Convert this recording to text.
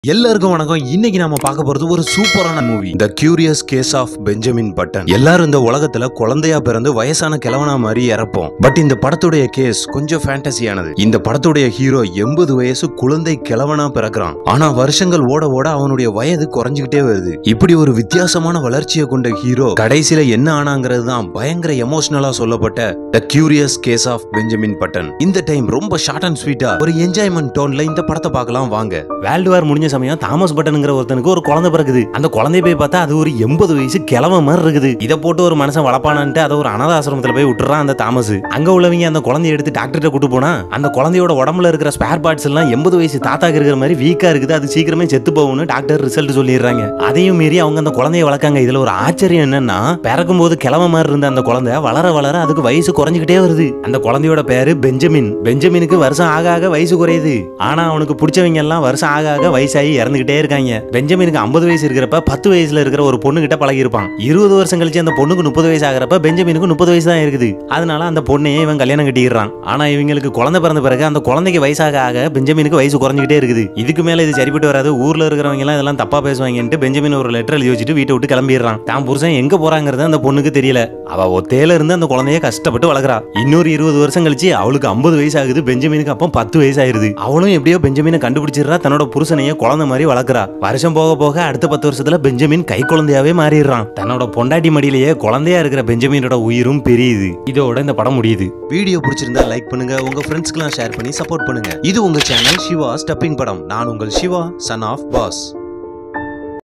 எல்லாருக்கும் வணக்கம் இன்னைக்கு நாம பார்க்க போறது ஒரு சூப்பரான movie the curious case of Benjamin Button எல்லாரும் இந்த உலகத்துல குழந்தையா பிறந்து வயசான கிழவனா மாதிரி இறப்போம் பட் இந்த படத்துடைய கேஸ் கொஞ்சம் ஃபேண்டசியானது இந்த படத்துடைய ஹீரோ எண்பது வயசு குழந்தை கிழவனா பிறக்கிறான் ஆனா வருஷங்கள் ஓட ஓட அவனுடைய வயது குறைஞ்சுக்கிட்டே வருது இப்படி ஒரு வித்தியாசமான வளர்ச்சியை கொண்ட ஹீரோ கடைசியில என்ன ஆனாங்கிறது தான் பயங்கர எமோஷனலா சொல்லப்பட்ட the curious case of Benjamin Button இந்த டைம் ரொம்ப ஷார்ட் அண்ட் ஸ்வீட்டா ஒரு என்ஜாய்மெண்ட் டோன்ல இந்த படத்தை பார்க்கலாம் வாங்க வேர்ல்டு வார் முடிஞ்ச சமயம் தாமஸ் பட்டனுங்கிற ஒருத்தனுக்கு ஒரு குழந்தை பிறகுது அந்த குழந்தைய போய் பார்த்தா அது ஒரு எண்பது வயசு கிழமை மாதிரி இருக்குது இதை போட்டு ஒரு மனுஷன் வளர்ப்பானான்ட்டு அதை ஒரு அனாத ஆசிரமத்துல போய் விட்டுறான் அந்த தாமஸ் அங்க உள்ளவங்க அந்த குழந்தைய எடுத்து டாக்டர்கிட்ட கூட்டு போனா அந்த குழந்தையோட உடம்புல இருக்கிற ஸ்பேர் பார்ட்ஸ் எல்லாம் எண்பது வயசு தாத்தாக்கு இருக்கிற மாதிரி வீக்கா இருக்குது அது சீக்கிரமே செத்து போகும்னு டாக்டர் ரிசல்ட் சொல்லிடுறாங்க அதையும் மீறி அவங்க அந்த குழந்தைய வளர்க்காங்க இதுல ஒரு ஆச்சரியம் என்னன்னா பிறக்கும் போது கிழமை மாதிரி இருந்த அந்த குழந்தை வளர வளர அதுக்கு வயசு குறைஞ்சுக்கிட்டே வருது அந்த குழந்தையோட பேரு பெஞ்சமின் பெஞ்சமினுக்கு வருஷம் ஆக ஆக வயசு குறையுது ஆனா அவனுக்கு பிடிச்சவங்க எல்லாம் வருஷம் ஆக ஆக வயசாகி இறந்துகிட்டே இருக்காங்க பெஞ்சமினுக்கு ஐம்பது வயசு இருக்கிறப்ப பத்து வயசுல இருக்கிற ஒரு பொண்ணு கிட்ட பழகி இருப்பான் இருபது வருஷம் கழிச்சு அந்த பொண்ணுக்கு முப்பது வயசு ஆகிறப்ப பெஞ்சமினுக்கு முப்பது வயசு தான் இருக்குது அதனால அந்த பொண்ணையே இவன் கல்யாணம் கட்டிடுறான் ஆனா இவங்களுக்கு குழந்தை பிறந்த பிறகு அந்த குழந்தைக்கு வயசாக ஆக பெஞ்சமினுக்கு வயசு குறைஞ்சிக்கிட்டே இருக்குது இதுக்கு மேல இது சரிப்பட்டு வராது ஊர்ல இருக்கிறவங்க எல்லாம் இதெல்லாம் தப்பா பேசுவாங்கன்ட்டு பெஞ்சமின் ஒரு லெட்டர் எழுதி வச்சுட்டு வீட்டை விட்டு கிளம்பிடுறான் தான் புருஷன் எங்க போறாங்கிறது அந்த பொண்ணுக்கு தெரியல அவ ஒத்தையில இருந்து அந்த குழந்தைய கஷ்டப்பட்டு வளர்க்குறா இன்னொரு இருபது வருஷம் கழிச்சு அவளுக்கு ஐம்பது வயசு ஆகுது பெஞ்சமினுக்கு அப்போ பத்து வயசு ஆயிருது அவளும் எப்படியோ பெஞ்சமினை கண்டுபிடிச்சிடுறா தன்னோட புருஷனையே குழந்தை மாதிரி வளர்க்குறா வருஷம் போக போக அடுத்த பத்து வருஷத்துல பெஞ்சமின் கை குழந்தையாவே மாறிடுறான் தன்னோட பொண்டாட்டி மடியிலேயே குழந்தையா இருக்கிற பெஞ்சமினோட உயிரும் பெரியுது இதோட இந்த படம் முடியுது வீடியோ பிடிச்சிருந்தா லைக் பண்ணுங்க உங்க ஃப்ரெண்ட்ஸ்க்குலாம் ஷேர் பண்ணி சப்போர்ட் பண்ணுங்க இது உங்க சேனல் சிவா ஸ்டப்பிங் படம் நான் உங்கள் சிவா சன் ஆஃப் பாஸ்